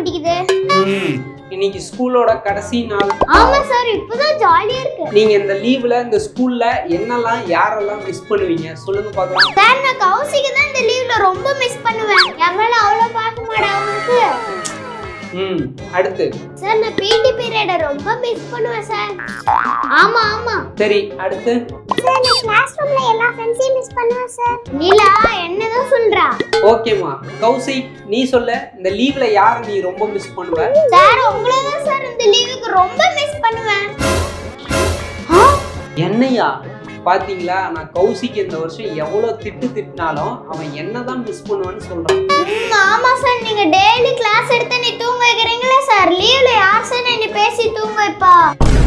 மாட்டேங்குது ம், இன்னைக்கு ஸ்கூலோட கடைசி நாள் ஆமா சார் இப்பதான் ஜாலியா இருக்கு நீங்க இந்த லீவ்ல இந்த ஸ்கூல்ல என்னெல்லாம் யாரெல்லாம் மிஸ் பண்ணுவீங்க சொல்லுங்க பார்க்கலாம் சார் நான் கௌசிக்கு தான் இந்த லீவ்ல ரொம்ப மிஸ் பண்ணுவேன் என் மேல அவ்வளவு பார்க்க மாட்டேன் அவனுக்கு ம் அடுத்து சார் நான் பிடி பீரியட ரொம்ப மிஸ் பண்ணுவேன் சார் ஆமா ஆமா சரி அடுத்து சார் நான் கிளாஸ் ரூம்ல எல்லா ஃப்ரெண்ட்ஸையும் மிஸ் பண்ணுவேன் சார் நீலா என்னதான் சொல்றா ஓகேம்மா கௌசிக் நீ சொல்ல இந்த லீவ்ல யாரை நீ ரொம்ப மிஸ் பண்ணுவ சார் உங்களை தான் சார் இந்த லீவுக்கு ரொம்ப மிஸ் பண்ணுவேன் என்னையா பாத்தீங்களா நான் கௌசிக் இந்த வருஷம் எவ்வளவு திட்டு திட்டினாலும் அவன் என்னதான் மிஸ் பண்ணுவான்னு சொல்றான் ம், ஆமா சார் நீங்க டெய்லி கிளாஸ் எடுத்து நீ தூங்க வைக்கிறீங்களா சார் லீவ்ல யார் சார் என்னை பேசி தூங்க வைப்பா